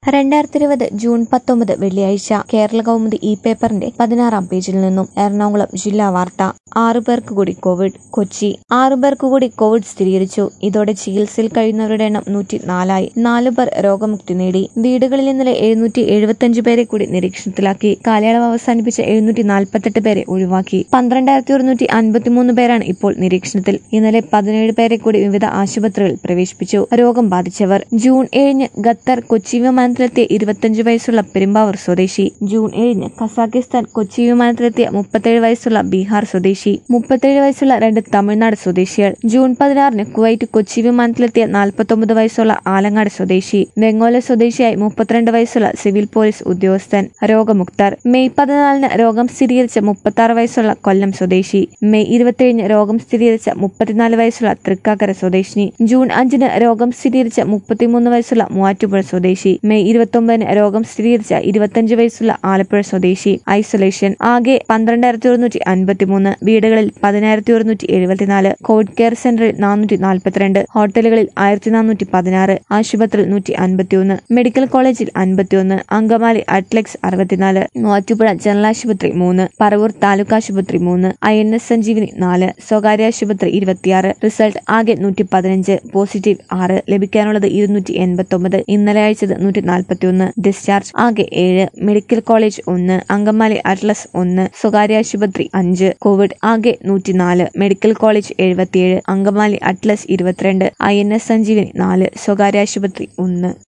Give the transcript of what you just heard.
രണ്ടായിരത്തി ഇരുപത് ജൂൺ പത്തൊമ്പത് വെള്ളിയാഴ്ച കേരള കൗമുദി ഇ പേപ്പറിന്റെ പതിനാറാം പേജിൽ നിന്നും എറണാകുളം ജില്ലാ വാർത്ത ആറു പേർക്ക് കൂടി കോവിഡ് കൊച്ചി ആറു പേർക്ക് കൂടി കോവിഡ് സ്ഥിരീകരിച്ചു ഇതോടെ ചികിത്സയിൽ കഴിയുന്നവരുടെ എണ്ണം നൂറ്റി നാലായി നാലു പേർ രോഗമുക്തി നേടി വീടുകളിൽ ഇന്നലെ എഴുന്നൂറ്റി എഴുപത്തിയഞ്ച് പേരെ കൂടി നിരീക്ഷണത്തിലാക്കി കാലയളവ് അവസാനിപ്പിച്ച എഴുന്നൂറ്റി നാൽപ്പത്തെട്ട് പേരെ ഒഴിവാക്കി പന്ത്രണ്ടായിരത്തി ഒരുന്നൂറ്റി അൻപത്തിമൂന്ന് പേരാണ് ഇപ്പോൾ നിരീക്ഷണത്തിൽ ഇന്നലെ പതിനേഴ് പേരെ കൂടി വിവിധ ആശുപത്രികളിൽ പ്രവേശിപ്പിച്ചു രോഗം ബാധിച്ചവർ ജൂൺ ഏഴിന് ഖത്തർ കൊച്ചി വിമാനത്തിലെത്തിയ ഇരുപത്തിയഞ്ച് വയസ്സുള്ള പെരുമ്പാവൂർ സ്വദേശി ജൂൺ ഏഴിന് കസാക്കിസ്ഥാൻ കൊച്ചി വിമാനത്തിലെത്തിയ മുപ്പത്തേഴ് വയസ്സുള്ള ബീഹാർ സ്വദേശി മുപ്പത്തേഴ് വയസ്സുള്ള രണ്ട് തമിഴ്നാട് സ്വദേശികൾ ജൂൺ പതിനാറിന് കുവൈറ്റ് കൊച്ചി വിമാനത്തിലെത്തിയ നാൽപ്പത്തൊമ്പത് വയസ്സുള്ള ആലങ്ങാട് സ്വദേശി വെങ്ങോല സ്വദേശിയായി മുപ്പത്തിരണ്ട് വയസ്സുള്ള സിവിൽ പോലീസ് ഉദ്യോഗസ്ഥൻ രോഗമുക്തർ മെയ് പതിനാലിന് രോഗം സ്ഥിരീകരിച്ച മുപ്പത്തി ആറ് വയസ്സുള്ള കൊല്ലം സ്വദേശി മെയ് ഇരുപത്തിയേഴിന് രോഗം സ്ഥിരീകരിച്ച മുപ്പത്തിനാല് വയസ്സുള്ള തൃക്കാക്കര സ്വദേശിനി ജൂൺ അഞ്ചിന് രോഗം സ്ഥിരീകരിച്ച മുപ്പത്തിമൂന്ന് വയസ്സുള്ള മൂവാറ്റുപുഴ സ്വദേശി മെയ് ഇരുപത്തൊമ്പതിന് രോഗം സ്ഥിരീകരിച്ച ഇരുപത്തിയഞ്ച് വയസ്സുള്ള ആലപ്പുഴ സ്വദേശി ഐസൊലേഷൻ ആകെ പന്ത്രണ്ടായിരത്തി ഒരുന്നൂറ്റി അൻപത്തിമൂന്ന് വീടുകളിൽ പതിനായിരത്തി ഒരുന്നൂറ്റി എഴുപത്തിനാല് കോവിഡ് കെയർ സെന്ററിൽ നാനൂറ്റി നാൽപ്പത്തിരണ്ട് ഹോട്ടലുകളിൽ ആയിരത്തി നാനൂറ്റി പതിനാറ് ആശുപത്രിയിൽ നൂറ്റി അൻപത്തിയൊന്ന് മെഡിക്കൽ കോളേജിൽ അൻപത്തിയൊന്ന് അങ്കമാലി അറ്റ്ലക്സ് അറുപത്തിനാല് മൂവാറ്റുപുഴ ജനറൽ ആശുപത്രി മൂന്ന് പറവൂർ താലൂക്ക് ആശുപത്രി മൂന്ന് ഐ എൻ എസ് സഞ്ജീവിനി നാല് സ്വകാര്യ ആശുപത്രി ഇരുപത്തിയാറ് റിസൾട്ട് ആകെ നൂറ്റി പതിനഞ്ച് പോസിറ്റീവ് ആറ് ലഭിക്കാനുള്ളത് ഇരുന്നൂറ്റി എൺപത്തൊമ്പത് ഇന്നലെ അയച്ചത് നൂറ്റി നാൽപ്പത്തിയൊന്ന് ഡിസ്ചാർജ് ആകെ ഏഴ് മെഡിക്കൽ കോളേജ് ഒന്ന് അങ്കമാലി അറ്റ്ലസ് ഒന്ന് സ്വകാര്യ ആശുപത്രി അഞ്ച് കോവിഡ് ആകെ നൂറ്റിനാല് മെഡിക്കൽ കോളേജ് എഴുപത്തിയേഴ് അങ്കമാലി അറ്റ്ലസ് ഇരുപത്തിരണ്ട് ഐ എൻ എസ് സഞ്ജീവനി നാല് സ്വകാര്യ ആശുപത്രി ഒന്ന്